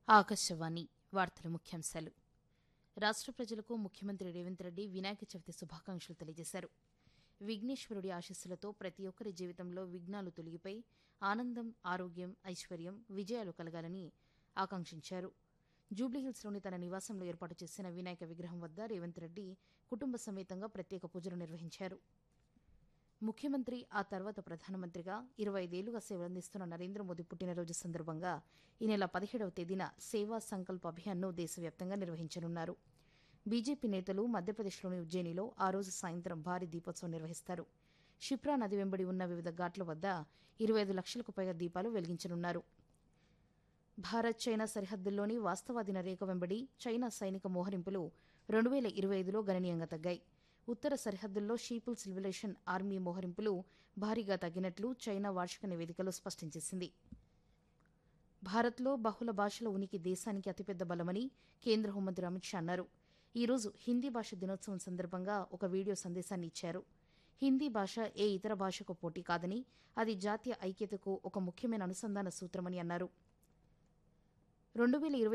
ఆకాశవాణి వార్తల ముఖ్యాంశాలు రాష్ట్ర ప్రజలకు ముఖ్యమంత్రి రేవంత్ రెడ్డి వినాయక చవితి శుభాకాంక్షలు తెలియజేశారు విఘ్నేశ్వరుడి ఆశీస్సులతో ప్రతి ఒక్కరి జీవితంలో విఘ్నాలు తొలగిపోయి ఆనందం ఆరోగ్యం ఐశ్వర్యం విజయాలు కలగాలని ఆకాంక్షించారు జూబ్లీహిల్స్లోని తన నివాసంలో ఏర్పాటు చేసిన వినాయక విగ్రహం వద్ద రేవంత్ రెడ్డి కుటుంబ సమేతంగా ప్రత్యేక పూజలు నిర్వహించారు ముఖ్యమంత్రి ఆ తర్వాత ప్రధానమంత్రిగా ఇరవై ఐదేళ్లుగా సేవలందిస్తున్న నరేంద్ర మోదీ పుట్టినరోజు సందర్భంగా ఈ నెల పదిహేడవ తేదీన సేవా సంకల్ప్ అభియాన్ను దేశవ్యాప్తంగా నిర్వహించనున్నారు బీజేపీ నేతలు మధ్యప్రదేశ్లోని ఉజ్జయినిలో ఆ రోజు సాయంత్రం భారీ దీపోత్సవం నిర్వహిస్తారు షిప్రా నది వెంబడి ఉన్న వివిధ ఘాట్ల వద్ద ఇరవై ఐదు లక్షలకు పైగా దీపాలు వెలిగించనున్నారు భారత్ చైనా సరిహద్దుల్లోని వాస్తవాదిన రేఖ వెంబడి చైనా సైనిక మోహరింపులు రెండు వేల ఇరవై ఐదులో గణనీయంగా తగ్గాయి ఉత్తర సరిహద్దుల్లో షీపుల్స్ లిబరేషన్ ఆర్మీ మోహరింపులు భారీగా తగ్గినట్లు చైనా వార్షిక నివేదికలో స్పష్టం చేసింది భారత్లో బహుళ భాషల ఉనికి దేశానికి అతిపెద్ద బలమని కేంద్ర హోంమంత్రి అమిత్ షా అన్నారు ఈ రోజు హిందీ భాష దినోత్సవం సందర్భంగా ఒక వీడియో సందేశాన్ని ఇచ్చారు హిందీ భాష ఏ ఇతర భాషకు పోటీ కాదని అది జాతీయ ఐక్యతకు ఒక ముఖ్యమైన అనుసంధాన సూత్రమని అన్నారు రెండు వేల ఇరవై